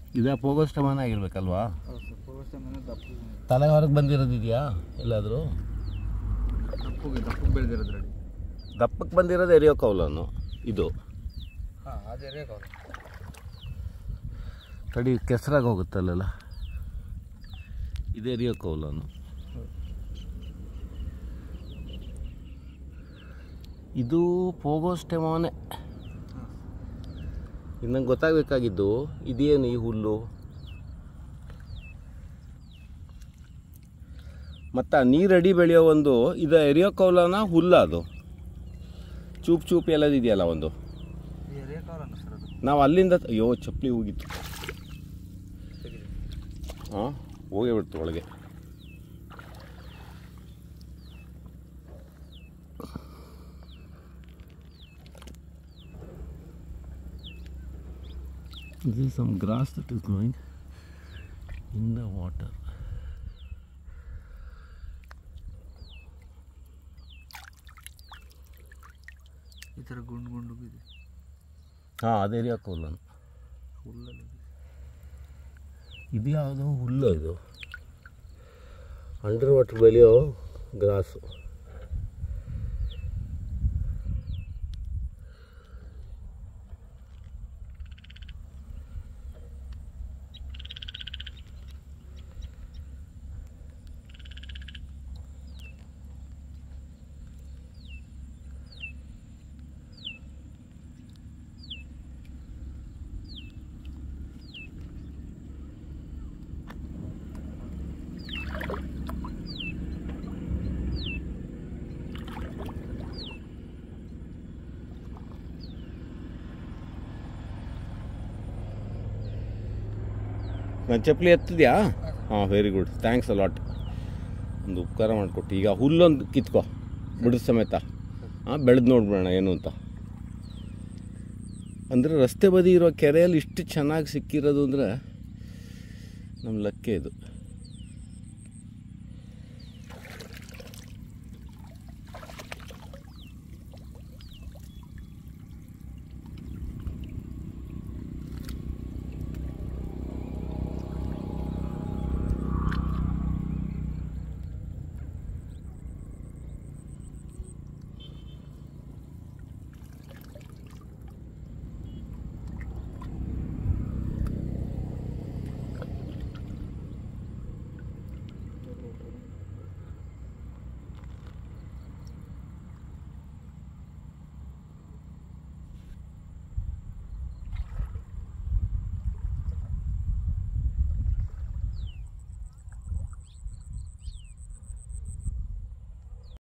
ಇದೇ ಪೋಗೋಷ್ಟಮಾನ ಆಗಿರ್ಬೇಕಲ್ವಾ ಹೌದು ಸರ್ ಪೂರ್ವಷ್ಟ ಮೇಲೆ ದಪ್ಪು ತಲೆ ಹೊರಗೆ ಬಂದಿರೋದಿದೆಯಾ ಎಲ್ಲಾದರೂ ದಪ್ಪಗೆ ದಪ್ಪಗೆ ಬೆಳೆದಿರೋದು ರೆಡಿ ದಪ್ಪಕ್ಕೆ ಬಂದಿರೋದು ಎರಿಯೋ ಕೌಲನ್ನು ಇದು ಹಾಂ ಅದು ಎರಿಯಾಕ ತಡಿ ಕೆಸರಾಗಿ ಹೋಗುತ್ತಲ್ಲ ಇದು ಎರಿಯೋ ಕೌಲನ್ನು ಇದು ಪೋಗೋಸ್ಟೆಮಾನೆ ಇದು ನಂಗೆ ಗೊತ್ತಾಗಬೇಕಾಗಿದ್ದು ಇದೇನು ಈ ಹುಲ್ಲು ಮತ್ತು ನೀರಡಿ ಬೆಳೆಯೋ ಒಂದು ಇದು ಎರಿಯೋ ಕೌಲನ ಹುಲ್ಲ ಅದು ಚೂಪ್ ಚೂಪ್ ಎಲ್ಲದಿದೆಯಲ್ಲ ಒಂದು ಎರಿಯಾಕವಲ್ಲ ಸರ್ ಅದು ನಾವು ಅಲ್ಲಿಂದ ಅಯ್ಯೋ ಚಪ್ಪಲಿ ಹೋಗಿತ್ತು ಹಾಂ ಹೋಗೇ ಬಿಡ್ತು ಒಳಗೆ This is some grass that is growing in the water. ಈ ಥರ ಗುಂಡು ಗುಂಡು ಇದೆ ಹಾಂ ಅದೇ ಏರಿಯಾ ಕೌಲನ್ ಹುಲ್ಲಲ್ಲಿ ಇದು ಯಾವುದೋ ಹುಲ್ಲು ಇದು ಅಂಡರ್ ವಾಟರ್ ಬೆಳೆಯೋ ಗ್ರಾಸು ನನ್ನ ಚಪ್ಪಲಿ ಎತ್ತಿದ್ಯಾ ಹಾಂ ವೆರಿ ಗುಡ್ ಥ್ಯಾಂಕ್ಸ್ ಅಲಾಟ್ ಒಂದು ಉಪಕಾರ ಮಾಡಿಕೊಟ್ಟು ಈಗ ಹುಲ್ಲೊಂದು ಕಿತ್ಕೋ ಬಿಡಿದ ಸಮೇತ ಹಾಂ ಬೆಳೆದು ನೋಡ್ಬಿಡೋಣ ಏನು ಅಂತ ಅಂದರೆ ರಸ್ತೆ ಬದಿ ಇರೋ ಕೆರೆಯಲ್ಲಿ ಇಷ್ಟು ಚೆನ್ನಾಗಿ ಸಿಕ್ಕಿರೋದು ಅಂದರೆ ನಮ್ಮ ಲಕ್ಕೆ ಇದು